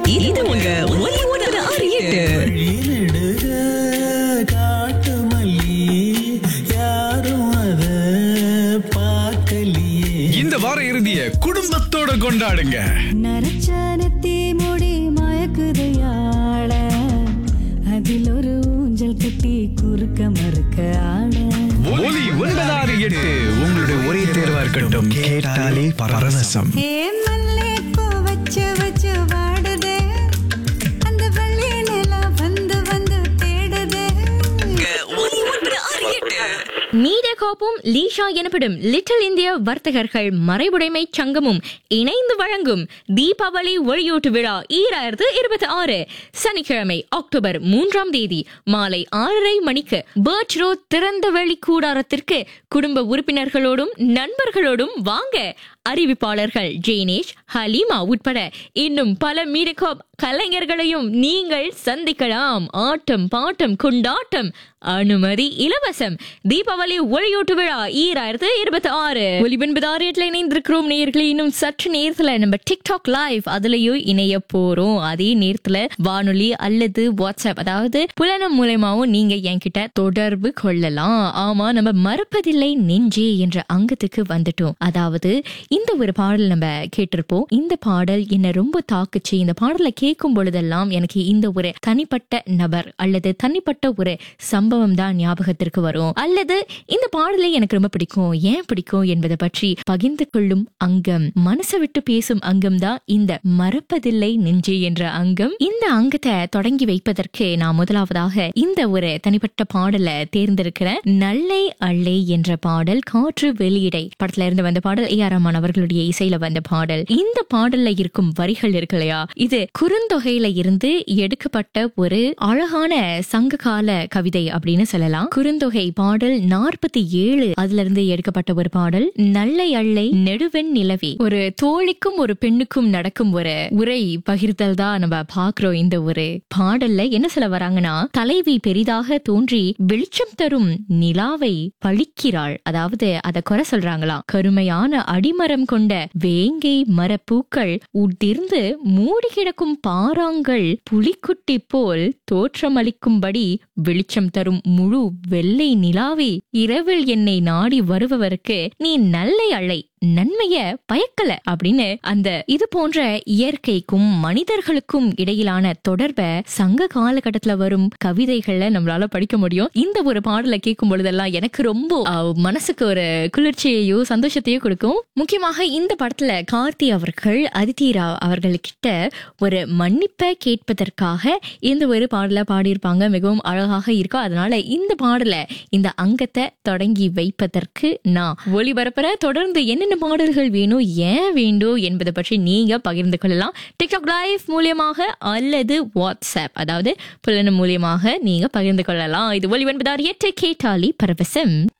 இது உங்க ஒலி ஒன்பது ஆறு எட்டு வழிநெடுக காட்டு மல்லி யாரும் அத பார்க்கலையே இந்த வார இறுதிய குடும்பத்தோட கொண்டாடுங்க நரச்சானத்தே முடி மயக்குதையாள அதில் ஒரு ஊஞ்சல் கட்டி குறுக்க மறுக்க ஆட ஒலி ஒன்பதாறு எட்டு உங்களுடைய ஒரே தேர்வா இருக்கட்டும் கேட்டாலே பரவசம் ஏ மல்லே பூ வச்சு வச்சு வாடுதே அந்த வள்ளி நிலா வந்து வந்து தேடுதே ஒலி ஒன்பது ஆறு எட்டு மீடியா காப்பும் லீஷா எனப்படும் லிட்டில் இந்தியா வர்த்தகர்கள் மறைவுடைமை சங்கமும் இணைந்து வழங்கும் தீபாவளி ஒளியூட்டு விழா ஈராயிரத்து இருபத்தி ஆறு சனிக்கிழமை அக்டோபர் மூன்றாம் தேதி மாலை ஆறரை மணிக்கு பர்ச் ரோட் திறந்த வெளி கூடாரத்திற்கு குடும்ப உறுப்பினர்களோடும் நண்பர்களோடும் வாங்க அறிவிப்பாளர்கள் ஜெய்னேஷ் ஹலீமா உட்பட இன்னும் பல மீடியாகாப் கலைஞர்களையும் நீங்கள் சந்திக்கலாம் ஆட்டம் பாட்டம் கொண்டாட்டம் அனுமதி இலவசம் தீபாவளி ஒளியூட்டு விழா ஈராயிரத்து இருபத்தி ஆறு ஒலிபென்பது ஆறு எட்டுல இணைந்திருக்கிறோம் நேயர்களே இன்னும் சற்று நேரத்துல நம்ம டிக்டாக் லைவ் அதுலயும் இணைய போறோம் அதே நேரத்துல வானொலி அல்லது வாட்ஸ்அப் அதாவது புலனம் மூலயமாவும் நீங்க என்கிட்ட தொடர்பு கொள்ளலாம் ஆமா நம்ம மறப்பதில்லை நெஞ்சே என்ற அங்கத்துக்கு வந்துட்டோம் அதாவது இந்த ஒரு பாடல் நம்ம கேட்டிருப்போம் இந்த பாடல் என்ன ரொம்ப தாக்குச்சு இந்த பாடலை கேட்கும் பொழுதெல்லாம் எனக்கு இந்த ஒரு தனிப்பட்ட நபர் அல்லது தனிப்பட்ட ஒரு சம்பவம் தான் ஞாபகத்திற்கு வரும் அல்லது இந்த பாடலை எனக்கு ரொம்ப பிடிக்கும் ஏன் பிடிக்கும் என்பதை பற்றி பகிர்ந்து கொள்ளும் அங்கம் மனசை விட்டு பேசும் அங்கம் தான் இந்த மறப்பதில்லை நெஞ்சே என்ற அங்கம் இந்த அங்கத்தை தொடங்கி வைப்பதற்கு நான் முதலாவதாக இந்த ஒரு தனிப்பட்ட பாடலை தேர்ந்தெடுக்கிறேன் நல்லை அள்ளை என்ற பாடல் காற்று வெளியிடை படத்துல இருந்து வந்த பாடல் ஏ ஆர் ரஹ்மான் அவர்களுடைய இசையில வந்த பாடல் இந்த பாடல்ல இருக்கும் வரிகள் இருக்கு இல்லையா இது குறுந்தொகையில இருந்து எடுக்கப்பட்ட ஒரு அழகான சங்ககால கவிதை அப்படின்னு சொல்லலாம் குறுந்தொகை பாடல் நாற்பத்தி ஏழு அதுல இருந்து எடுக்கப்பட்ட ஒரு பாடல் நல்லை அள்ளை நெடுவெண் நிலவி ஒரு தோழிக்கும் ஒரு பெண்ணுக்கும் நடக்கும் ஒரு உரை பகிர்தல் தான் நம்ம பாக்குறோம் இந்த ஒரு பாடல்ல என்ன சொல்ல வராங்கன்னா தலைவி பெரிதாக தோன்றி வெளிச்சம் தரும் நிலாவை பழிக்கிறாள் அதாவது அத குறை சொல்றாங்களாம் கருமையான அடிமரம் கொண்ட வேங்கை மரப்பூக்கள் உதிர்ந்து மூடி கிடக்கும் பாறாங்கள் புலிக்குட்டி போல் தோற்றமளிக்கும்படி வெளிச்சம் தரும் முழு வெள்ளை நிலாவே இரவில் என்னை நாடி வருபவருக்கு நீ நல்லை அழை நன்மைய பயக்கல அப்படின்னு அந்த இது போன்ற இயற்கைக்கும் மனிதர்களுக்கும் இடையிலான தொடர்பை சங்க காலகட்டத்துல வரும் கவிதைகள்ல நம்மளால படிக்க முடியும் இந்த ஒரு பாடலை கேட்கும் பொழுதெல்லாம் எனக்கு ரொம்ப அஹ், மனசுக்கு ஒரு குளிர்ச்சியையோ சந்தோஷத்தையோ கொடுக்கும் முக்கியமாக இந்த படத்துல கார்த்தி அவர்கள் அதித்தி ராவ் அவர்கள்கிட்ட ஒரு மன்னிப்பை கேட்பதற்காக இந்த ஒரு பாடலை பாடியிருப்பாங்க மிகவும் அழகாக இருக்கும் அதனால இந்த பாடலை இந்த அங்கத்தை தொடங்கி வைப்பதற்கு நான் ஒளிபரப்புற தொடர்ந்து என்னென்ன பாடல்கள் வேணும் ஏன் வேண்டும் என்பதை பற்றி நீங்க பகிர்ந்து கொள்ளலாம் டிக்டாக் லைவ் மூலியமாக அல்லது வாட்ஸ்அப் அதாவது புலன மூலியமாக நீங்க பகிர்ந்து கொள்ளலாம் இது ஒளி ஒன்பதாறு எட்டு கேட்டாலி பரவசம்